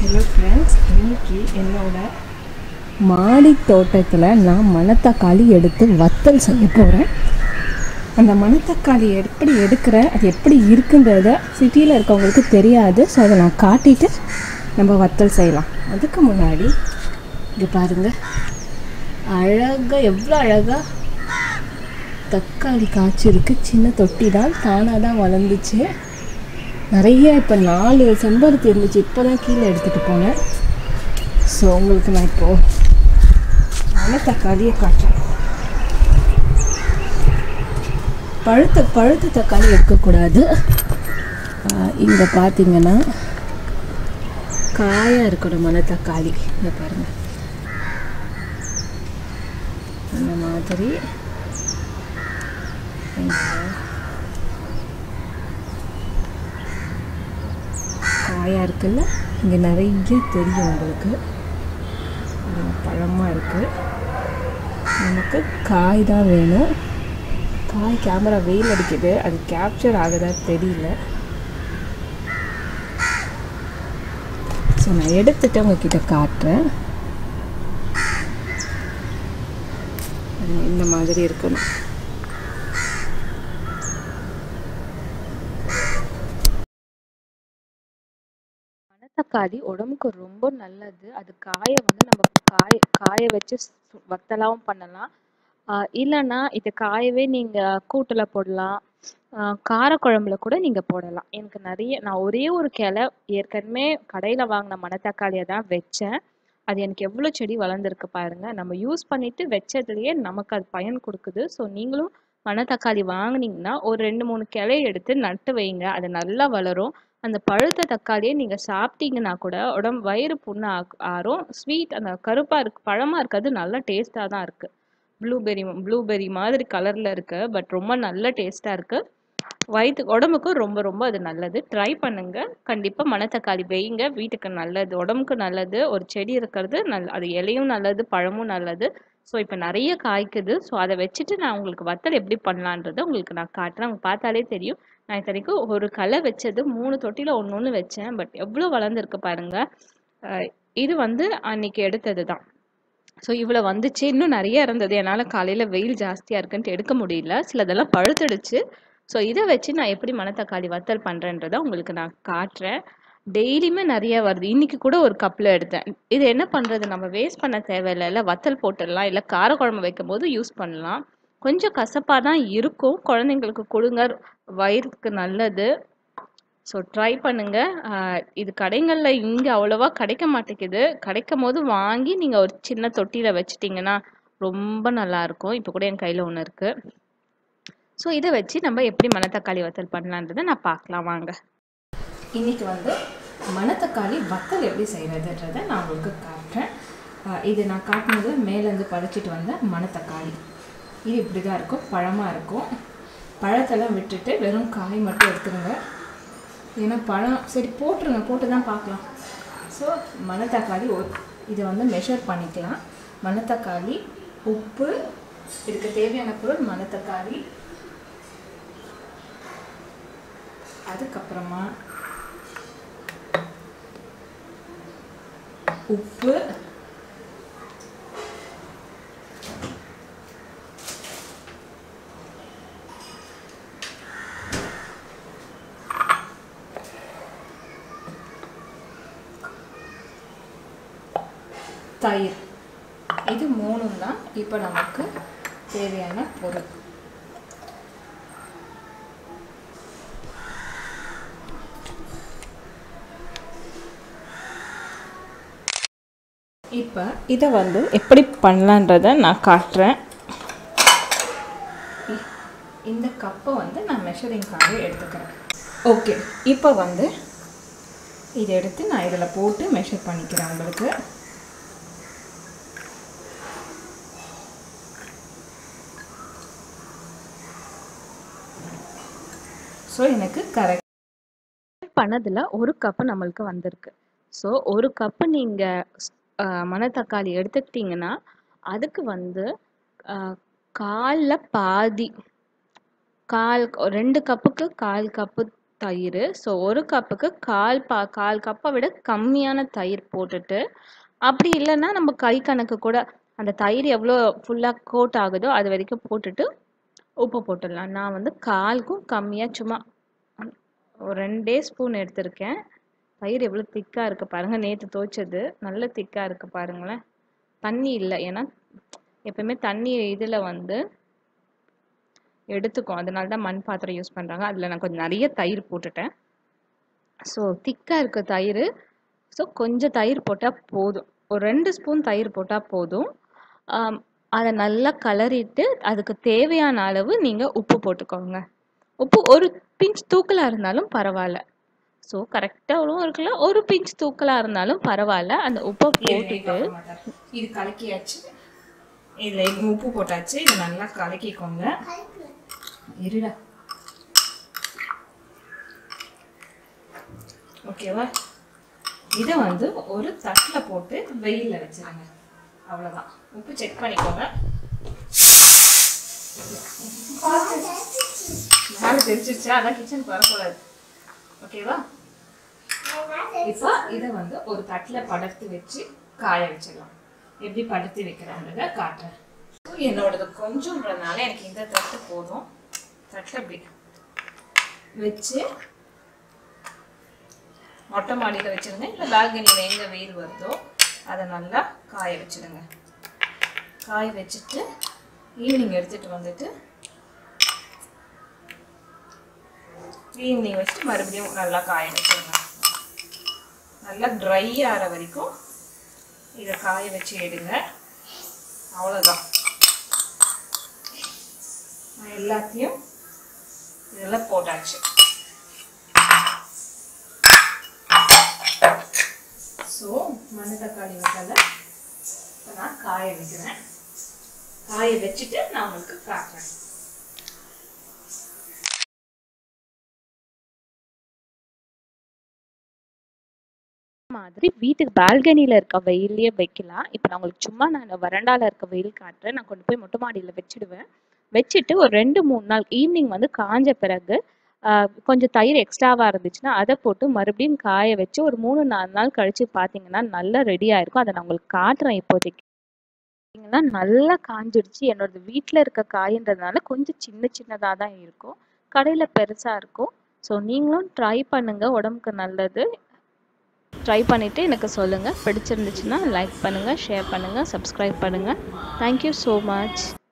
hello friends இன்னைக்கு என்னோட மாடி தோட்டத்தில் நான் மணத்தக்காளி எடுத்து வத்தல் செய்ய போகிறேன் அந்த மணத்தக்காளி எப்படி எடுக்கிறேன் அது எப்படி இருக்குன்றத சிட்டியில் இருக்கவங்களுக்கு தெரியாது ஸோ அதை நான் காட்டிட்டு நம்ம வத்தல் செய்யலாம் அதுக்கு முன்னாடி இங்கே பாருங்கள் அழகாக எவ்வளோ அழகாக தக்காளி காய்ச்சிருக்கு சின்ன தொட்டி தான் தானாக தான் வளர்ந்துச்சு நிறைய இப்போ நாலு செம்பருத்தி இருந்துச்சு இப்போ தான் கீழே எடுத்துகிட்டு போனேன் ஸோ உங்களுக்கு நான் இப்போது நல்ல தக்காளியை காட்டுறேன் பழுத்த பழுத்த தக்காளி எடுக்கக்கூடாது இங்கே பார்த்தீங்கன்னா காயாக இருக்கணும் மணத்தக்காளி இங்கே பாருங்கள் இந்த மாதிரி இங்க காயாக இருக்குல்ல இங்கே நிறைய தெரியும் உங்களுக்கு பழமாக இருக்குது நமக்கு காய் தான் வேணும் காய் கேமரா வெயில் அடிக்குது அது கேப்சர் ஆகுதா தெரியல ஸோ நான் எடுத்துட்டு உங்ககிட்ட காட்டுறேன் அது இந்த மாதிரி இருக்கணும் மணத்தக்காளி உடம்புக்கு ரொம்ப நல்லது அது காய வந்து நம்ம காய காய வச்சு சு- வத்தலாவும் பண்ணலாம் ஆஹ் இல்லைன்னா இது காயவே நீங்க கூட்டுல போடலாம் ஆஹ் காரக்குழம்புல கூட நீங்க போடலாம் எனக்கு நிறைய நான் ஒரே ஒரு கிளை ஏற்கனவே கடையில வாங்கின மணத்தக்காளியை தான் வச்சேன் அது எனக்கு எவ்வளோ செடி வளர்ந்துருக்கு பாருங்க நம்ம யூஸ் பண்ணிட்டு வச்சதுலயே நமக்கு அது பயன் கொடுக்குது ஸோ நீங்களும் மணத்தக்காளி வாங்குனீங்கன்னா ஒரு ரெண்டு மூணு கிளை எடுத்து நட்டு வைங்க அது நல்லா வளரும் அந்த பழுத்த தக்காளியை நீங்க சாப்பிட்டீங்கன்னா கூட உடம்பு வயிறு புண்ணு ஆக்- ஆறும் ஸ்வீட் அந்த கருப்பா இருக்கு பழமா இருக்கிறது நல்ல டேஸ்டா தான் இருக்கு ப்ளூபெர்ரி ப்ளூபெர்ரி மாதிரி கலர்ல இருக்கு பட் ரொம்ப நல்ல டேஸ்டா இருக்கு வயிற்று உடம்புக்கும் ரொம்ப ரொம்ப அது நல்லது ட்ரை பண்ணுங்க கண்டிப்பா மணத்தக்காளி வைங்க வீட்டுக்கு நல்லது உடம்புக்கு நல்லது ஒரு செடி இருக்கிறது நல் அது இலையும் நல்லது பழமும் நல்லது ஸோ இப்போ நிறைய காய்க்குது ஸோ அதை வச்சுட்டு நான் உங்களுக்கு வத்தல் எப்படி பண்ணலான்றதை உங்களுக்கு நான் காட்டுறேன் உங்களுக்கு பார்த்தாலே தெரியும் நான் இத்தனைக்கும் ஒரு களை வச்சது மூணு தொட்டில ஒன்று ஒன்று வச்சேன் பட் எவ்வளோ வளர்ந்துருக்கு பாருங்க அஹ் இது வந்து அன்னைக்கு எடுத்தது தான் ஸோ இவ்வளோ வந்துச்சு இன்னும் நிறைய இருந்தது என்னால் காலையில் வெயில் ஜாஸ்தியாக இருக்குன்ட்டு எடுக்க முடியல சிலதெல்லாம் பழுத்துடுச்சு ஸோ இதை வச்சு நான் எப்படி மணத்தக்காளி வத்தல் பண்ணுறேன்றதை உங்களுக்கு நான் காட்டுறேன் டெய்லியுமே நிறைய வருது இன்னைக்கு கூட ஒரு கப்பில் எடுத்தேன் இது என்ன பண்ணுறது நம்ம வேஸ்ட் பண்ண தேவையில்ல வத்தல் போட்டுடலாம் இல்லை காரக்குழம்பு வைக்கும் போது யூஸ் பண்ணலாம் கொஞ்சம் கசப்பாக தான் இருக்கும் குழந்தைங்களுக்கு கொடுங்க வயிறுக்கு நல்லது ஸோ ட்ரை பண்ணுங்க ஆஹ் இது கடைகளில் இங்கே அவ்வளோவா கிடைக்க மாட்டேங்குது கிடைக்கும் போது வாங்கி நீங்கள் ஒரு சின்ன தொட்டியில் வச்சிட்டிங்கன்னா ரொம்ப நல்லா இருக்கும் இப்போ கூட என் கையில் ஒன்று இருக்கு ஸோ இதை வச்சு நம்ம எப்படி மணத்தக்காளி வத்தல் பண்ணலான்றதை நான் பார்க்கலாம் வாங்க இன்னைக்கு வந்து மணத்தக்காளி வத்தல் எப்படி செய்கிறதுன்றதை நான் உங்களுக்கு காட்டுறேன் அஹ் இது நான் காட்டினது மேலேருந்து பறிச்சிட்டு வந்த மணத்தக்காளி இது இப்படி தான் இருக்கும் பழமாக இருக்கும் பழத்தெல்லாம் விட்டுட்டு வெறும் காய் மட்டும் எடுத்துருங்க ஏன்னா பழம் சரி போட்டுருங்க போட்டு தான் பார்க்கலாம் ஸோ மணத்தக்காளி ஒரு இதை வந்து மெஷர் பண்ணிக்கலாம் மணத்தக்காளி உப்பு இதுக்கு தேவையான பொருள் மணத்தக்காளி அதுக்கப்புறமா உப்பு தயிர் இது மூணும் தான் இப்போ நமக்கு தேவையான பொருள் இப்போ இதை வந்து எப்படி பண்ணலான்றதை நான் காட்டுறேன் இ- இந்த கப்பை வந்து நான் மெஷரிங்காக எடுத்துக்கிறேன் ஓகே இப்போ வந்து இதை எடுத்து நான் இதில் போட்டு மெஷர் பண்ணிக்கிறேன் உங்களுக்கு ஸோ எனக்கு கரெக்ட் பண்ணதுல ஒரு கப்பு நம்மளுக்கு வந்திருக்கு ஸோ ஒரு கப்பு நீங்க ஆஹ் மணத்தக்காளி எடுத்துக்கிட்டீங்கன்னா அதுக்கு வந்து ஆஹ் கால்ல பாதி கால் ரெண்டு கப்புக்கு கால் கப்பு தயிர் ஸோ ஒரு கப்புக்கு கால் பா கால் கப்பை விட கம்மியான தயிர் போட்டுட்டு அப்படி இல்லைன்னா நம்ம கை கணக்கு கூட அந்த தயிர் எவ்வளோ ஃபுல்லாக கோட் ஆகுதோ அது வரைக்கும் போட்டுட்டு உப்பு போட்டுடலாம் நான் வந்து காலுக்கும் கம்மியாக சும்மா ஒரு ரெண்டே ஸ்பூன் எடுத்திருக்கேன் தயிர் எவ்வளோ திக்காக இருக்குது பாருங்கள் நேற்று துவைச்சது நல்ல திக்காக இருக்குது பாருங்களேன் தண்ணி இல்லை ஏன்னா எப்பவுமே தண்ணி இதில் வந்து எடுத்துக்கும் அதனால தான் மண் பாத்திரம் யூஸ் பண்ணுறாங்க அதில் நான் கொஞ்சம் நிறைய தயிர் போட்டுட்டேன் ஸோ திக்காக இருக்க தயிர் ஸோ கொஞ்சம் தயிர் போட்டால் போதும் ஒரு ரெண்டு ஸ்பூன் தயிர் போட்டால் போதும் அதை நல்லா கலரிட்டு அதுக்கு தேவையான அளவு நீங்கள் உப்பு போட்டுக்கோங்க உப்பு ஒரு பிஞ்ச் தூக்கலாக இருந்தாலும் பரவாயில்ல ஸோ கரெக்டாகவும் இருக்கல ஒரு பிஞ்ச் தூக்கலாக இருந்தாலும் பரவாயில்ல அந்த உப்பை போட்டுட்டு இது கலக்கியாச்சு இதில் உப்பு போட்டாச்சு இது நல்லா கலக்கிக்கோங்க இருடா ஓகேவா இதை வந்து ஒரு தட்டில் போட்டு வெயிலில் வச்சிருங்க அவ்வளோதான் உப்பு செக் பண்ணிக்கோங்க மேலே தெரிச்சிருச்சா அதான் கிச்சனுக்கு வரக்கூடாது ஓகேவா இப்போ இதை வந்து ஒரு தட்டில் படர்த்தி வச்சு காய வச்சிடலாம் எப்படி படுத்தி வைக்கிறோன்றத காட்டுறேன் என்னோடது கொஞ்சம்ன்றதுனால எனக்கு இந்த தட்டு போதும் தட்டு அப்படி வச்சு மொட்டை மாடியில் வச்சுருங்க இல்லை பால்கனியில் எங்கே வெயில் வருதோ அதை நல்லா காய வச்சுடுங்க காய வச்சுட்டு ஈவினிங் எடுத்துகிட்டு வந்துட்டு ஈவினிங் வச்சுட்டு மறுபடியும் நல்லா காய வச்சுருங்க நல்லா ட்ரை ஆகிற வரைக்கும் இதை காய வச்சு எடுங்க அவ்வளோதான் நான் எல்லாத்தையும் இதெல்லாம் போட்டாச்சு ஸோ மண் தக்காளி வத்தலை இப்போ நான் காய வைக்கிறேன் காய வச்சுட்டு நான் உங்களுக்கு காட்டுறேன் மாதிரி வீட்டுக்கு பால்கனியில் இருக்க வெயிலே வைக்கலாம் இப்போ நான் உங்களுக்கு சும்மா நான் வறண்டால இருக்க வெயில் காட்டுறேன் நான் கொண்டு போய் மொட்டை மாடியில் வச்சிடுவேன் வச்சுட்டு ஒரு ரெண்டு மூணு நாள் ஈவினிங் வந்து காஞ்ச பிறகு ஆஹ் கொஞ்சம் தயிர் எக்ஸ்ட்ராவாக இருந்துச்சுன்னா அதை போட்டு மறுபடியும் காய வச்சு ஒரு மூணு நாலு நாள் கழிச்சு பார்த்தீங்கன்னா நல்லா ரெடி ஆயிருக்கும் அதை நான் உங்களுக்கு காட்டுறேன் இப்போதைக்கு பார்த்தீங்கன்னா நல்லா காஞ்சிடுச்சு என்னோட வீட்டில் இருக்க காயின்றதுனால கொஞ்சம் சின்ன சின்னதாக தான் இருக்கும் கடையில் பெருசாக இருக்கும் ஸோ நீங்களும் ட்ரை பண்ணுங்க உடம்புக்கு நல்லது ட்ரை பண்ணிவிட்டு எனக்கு சொல்லுங்கள் பிடிச்சிருந்துச்சுன்னா லைக் பண்ணுங்கள் ஷேர் பண்ணுங்கள் சப்ஸ்கிரைப் பண்ணுங்கள் தேங்க்யூ ஸோ மச்